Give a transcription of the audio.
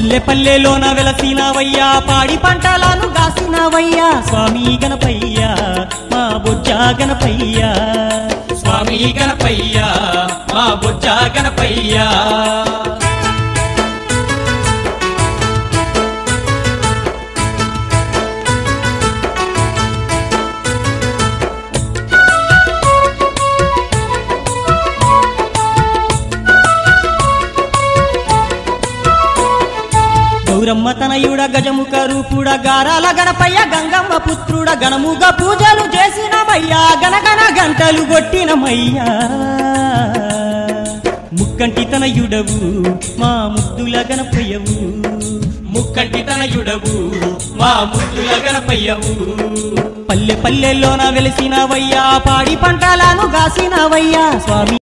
పల్లె పల్లెలోన వెలసినవయ్యా పాడి పంటలను గాసినవయ్యా స్వామి గణపయ్య మా బొజ్జ గణపయ్య స్వామి గణపయ్య మా బొజ్జ గణపయ్య గౌరమ్మ తనయుడ గజముఖ రూపుడ గారాల గణపయ్య గంగమ్మ పుత్రుడ గణముగా పూజలు చేసినమయ్యా గనగన గంటలు కొట్టినమయ్యా ముక్కంటి తనయుడవు మా ముద్దుల గణపయ్యవు ముక్కంటి తనయుడవు మా ముద్దుల గణపయ్యవు పల్లె పల్లెల్లోన వెలిసినవయ్యా పాడి పంటలను గాసినవయ్యా స్వామి